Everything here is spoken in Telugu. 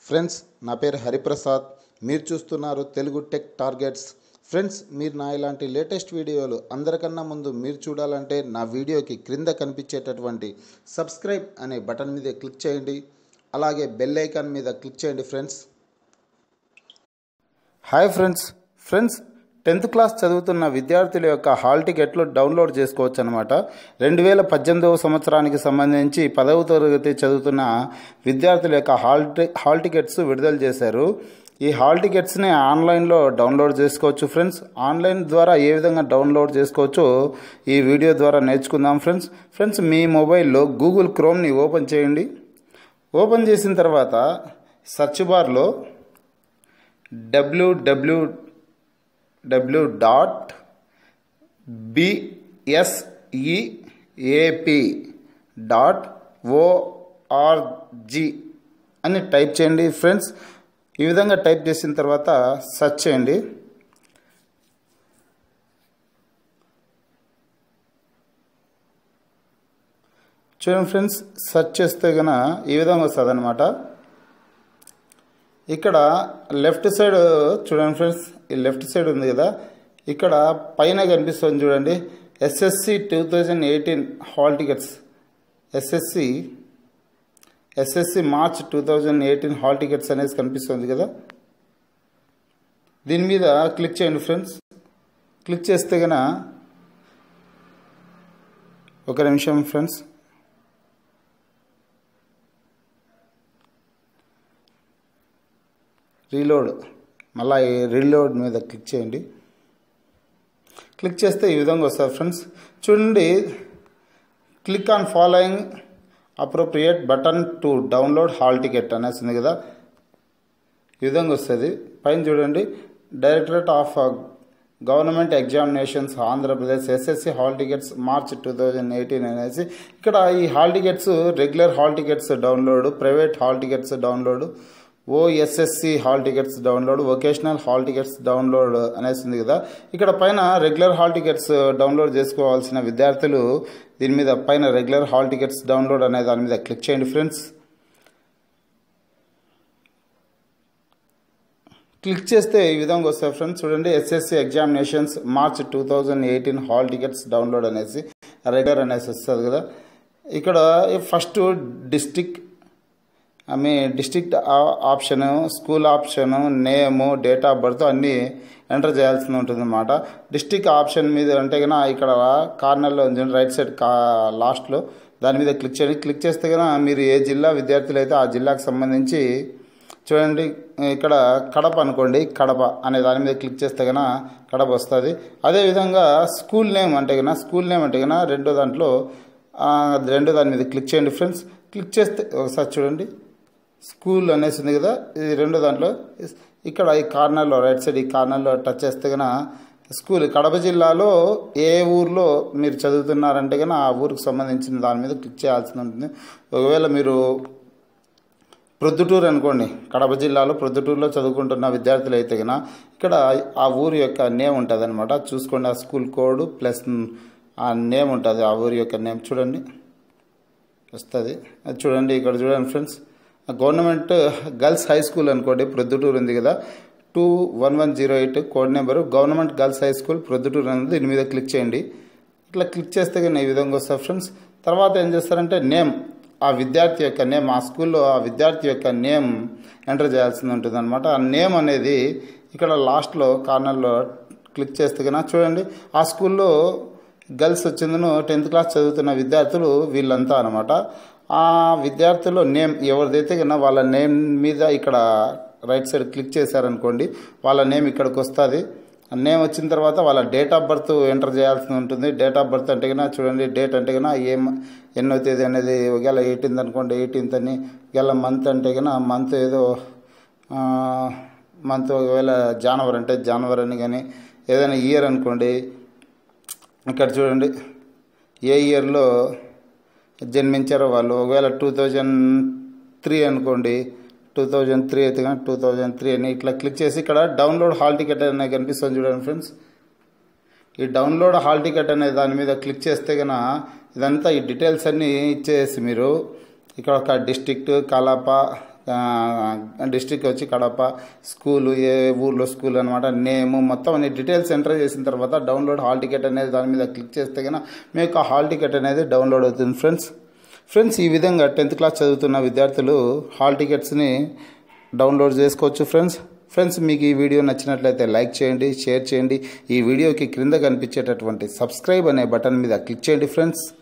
ఫ్రెండ్స్ నా పేరు హరిప్రసాద్ మీరు చూస్తున్నారు తెలుగు టెక్ టార్గెట్స్ ఫ్రెండ్స్ మీరు నా ఇలాంటి లేటెస్ట్ వీడియోలు అందరికన్నా ముందు మీరు చూడాలంటే నా వీడియోకి క్రింద కనిపించేటటువంటి సబ్స్క్రైబ్ అనే బటన్ మీద క్లిక్ చేయండి అలాగే బెల్ ఐకాన్ మీద క్లిక్ చేయండి friends hi friends friends tenth class చదువుతున్న విద్యార్థుల యొక్క హాల్ టికెట్లు డౌన్లోడ్ చేసుకోవచ్చు అనమాట రెండు వేల పద్దెనిమిదవ సంవత్సరానికి సంబంధించి పదవ తరగతి చదువుతున్న విద్యార్థుల యొక్క హాల్ టి హాల్ టికెట్స్ విడుదల చేశారు ఈ హాల్ టికెట్స్ని ఆన్లైన్లో డౌన్లోడ్ చేసుకోవచ్చు ఫ్రెండ్స్ ఆన్లైన్ ద్వారా ఏ విధంగా డౌన్లోడ్ చేసుకోవచ్చో ఈ వీడియో ద్వారా నేర్చుకుందాం ఫ్రెండ్స్ ఫ్రెండ్స్ మీ మొబైల్లో గూగుల్ క్రోమ్ని ఓపెన్ చేయండి ఓపెన్ చేసిన తర్వాత సెర్చ్ బార్లో W W W dot BSEAP dot ORG అని టైప్ చేయండి ఫ్రెండ్స్ ఈ విధంగా టైప్ చేసిన తర్వాత సెర్చ్ చేయండి చూడండి ఫ్రెండ్స్ సెర్చ్ చేస్తే కనుక ఈ విధంగా వస్తుంది అనమాట ఇక్కడ లెఫ్ట్ సైడ్ చూడండి ఫ్రెండ్స్ ఈ లెఫ్ట్ సైడ్ ఉంది కదా ఇక్కడ పైన కనిపిస్తుంది చూడండి SSC two thousand eighteen hall tickets SSC SSC March two thousand eighteen hall tickets అనేది కనిపిస్తుంది కదా దీని మీద క్లిక్ చేయండి ఫ్రెండ్స్ క్లిక్ చేస్తే గన ఒక నిమిషం ఫ్రెండ్స్ రీలోడ్ మళ్ళీ ఈ రీలోడ్ మీద క్లిక్ చేయండి క్లిక్ చేస్తే ఈ విధంగా వస్తుంది ఫ్రెండ్స్ చూడండి click on following appropriate button to download hall ticket అనేసి ఉంది కదా ఈ విధంగా వస్తుంది పైన చూడండి directorate of government examinations Andhra Pradesh SSC hall tickets March two thousand eighteen అనేసి ఇక్కడ ఈ hall tickets regular hall tickets download private hall tickets download OSSC hall tickets download vocational hall tickets download అనేసి ఉంది కదా ఇక్కడ పైన రెగ్యులర్ హాల్ టికెట్స్ డౌన్లోడ్ చేసుకోవాల్సిన విద్యార్థులు దీని మీద పైన రెగ్యులర్ హాల్ టికెట్స్ డౌన్లోడ్ అనే దాని మీద క్లిక్ చేయండి ఫ్రెండ్స్ క్లిక్ చేస్తే ఈ విధంగా వస్తాయి ఫ్రెండ్స్ చూడండి SSC examinations March two thousand eighteen hall tickets download అనేసి రెగ్యులర్ అనేసి వస్తుంది కదా ఇక్కడ ఫస్ట్ డిస్టిక్ మీ district option school option name date of birth అన్నీ ఎంటర్ చేయాల్సి ఉంటుంది అనమాట డిస్టిక్ ఆప్షన్ మీద అంటే కన్నా ఇక్కడ కార్నర్లో ఉంది రైట్ సైడ్ కా లాస్ట్లో దాని మీద క్లిక్ చేయండి క్లిక్ చేస్తే కన్నా మీరు ఏ జిల్లా విద్యార్థులు అయితే ఆ జిల్లాకు సంబంధించి చూడండి ఇక్కడ కడప అనుకోండి కడప అనే దాని మీద క్లిక్ చేస్తే కన్నా కడప వస్తుంది అదేవిధంగా స్కూల్ నేమ్ అంటే కన్నా స్కూల్ నేమ్ అంటే కన్నా రెండో దాంట్లో రెండో దాని మీద క్లిక్ చేయండి ఫ్రెండ్స్ క్లిక్ చేస్తే ఒకసారి చూడండి స్కూల్ అనేసి ఉంది కదా ఇది రెండో దాంట్లో ఇక్కడ ఈ కార్నర్లో రైట్ సైడ్ ఈ కార్నర్లో టచ్ చేస్తే కన్నా స్కూల్ కడప జిల్లాలో ఏ ఊర్లో మీరు చదువుతున్నారంటే కన్నా ఆ ఊరికి సంబంధించిన దాని మీద క్లిక్ చేయాల్సి ఉంటుంది ఒకవేళ మీరు ప్రొద్దుటూరు అనుకోండి కడప జిల్లాలో ప్రొద్దుటూరులో చదువుకుంటున్న విద్యార్థులు అయితే కన్నా ఇక్కడ ఆ ఊరి యొక్క నేమ్ ఉంటుంది అనమాట చూసుకోండి ఆ స్కూల్ కోడ్ ప్లస్ ఆ నేమ్ ఉంటుంది ఆ ఊరి యొక్క నేమ్ చూడండి వస్తుంది అది చూడండి ఇక్కడ చూడండి friends government girls high school అనుకోండి ప్రొద్దుటూరు ఉంది కదా two one one zero eight code number government girls high school Proddatur అనేది దీని మీద క్లిక్ చేయండి ఇట్లా క్లిక్ చేస్తే కానీ ఈ విధంగా వస్తుంది ఫ్రెండ్స్ తర్వాత ఏం చేస్తారంటే నేమ్ ఆ విద్యార్థి యొక్క నేమ్ ఆ స్కూల్లో ఆ విద్యార్థి యొక్క నేమ్ ఎంటర్ చేయాల్సి ఉంటుంది అనమాట ఆ నేమ్ అనేది ఇక్కడ లాస్ట్లో కార్నర్లో క్లిక్ చేస్తే కన్నా చూడండి ఆ స్కూల్లో గర్ల్స్ వచ్చిందను టెన్త్ క్లాస్ చదువుతున్న విద్యార్థులు వీళ్ళంతా అనమాట ఆ విద్యార్థుల్లో నేమ్ ఎవరిదైతే కన్నా వాళ్ళ నేమ్ మీద ఇక్కడ రైట్ సైడ్ క్లిక్ చేశారనుకోండి వాళ్ళ నేమ్ ఇక్కడికి వస్తుంది నేమ్ వచ్చిన తర్వాత వాళ్ళ డేట్ ఆఫ్ బర్త్ ఎంటర్ చేయాల్సి ఉంటుంది డేట్ ఆఫ్ బర్త్ అంటే కన్నా చూడండి డేట్ అంటే కన్నా ఏం ఎన్నో తేదీ అనేది ఒకవేళ ఎయిటీన్త్ అనుకోండి ఎయిటీన్త్ అని ఒకవేళ మంత్ అంటే కన్నా మంత్ ఏదో మంత్ ఒకవేళ జనవరి అంటే జనవరి అని కానీ ఏదైనా ఇయర్ అనుకోండి ఇక్కడ చూడండి ఏ ఇయర్లో జన్మించారో వాళ్ళు ఒకవేళ టూ థౌజండ్ త్రీ అనుకోండి టూ థౌజండ్ త్రీ అయితే కానీ టూ థౌజండ్ త్రీ అని ఇట్లా క్లిక్ చేసి ఇక్కడ డౌన్లోడ్ హాల్ టికెట్ అనేది కనిపిస్తుంది చూడండి ఫ్రెండ్స్ ఈ డౌన్లోడ్ హాల్ టికెట్ అనే దాని మీద క్లిక్ చేస్తే కనుక ఇదంతా ఈ డీటెయిల్స్ అన్నీ ఇచ్చేసి మీరు ఇక్కడ ఒక డిస్ట్రిక్ట్ కలాప డిస్టిక్ వచ్చి కడప స్కూలు ఏ ఊర్లో స్కూల్ అనమాట నేము మొత్తం అన్ని డీటెయిల్స్ ఎంటర్ చేసిన తర్వాత డౌన్లోడ్ హాల్ టికెట్ అనేది దాని మీద క్లిక్ చేస్తే కనుక మీకు ఆ హాల్ టికెట్ అనేది డౌన్లోడ్ అవుతుంది ఫ్రెండ్స్ ఫ్రెండ్స్ ఈ విధంగా టెన్త్ క్లాస్ చదువుతున్న విద్యార్థులు హాల్ టికెట్స్ని డౌన్లోడ్ చేసుకోవచ్చు ఫ్రెండ్స్ ఫ్రెండ్స్ మీకు ఈ వీడియో నచ్చినట్లయితే లైక్ చేయండి షేర్ చేయండి ఈ వీడియోకి క్రింద కనిపించేటటువంటి సబ్స్క్రైబ్ అనే బటన్ మీద క్లిక్ చేయండి ఫ్రెండ్స్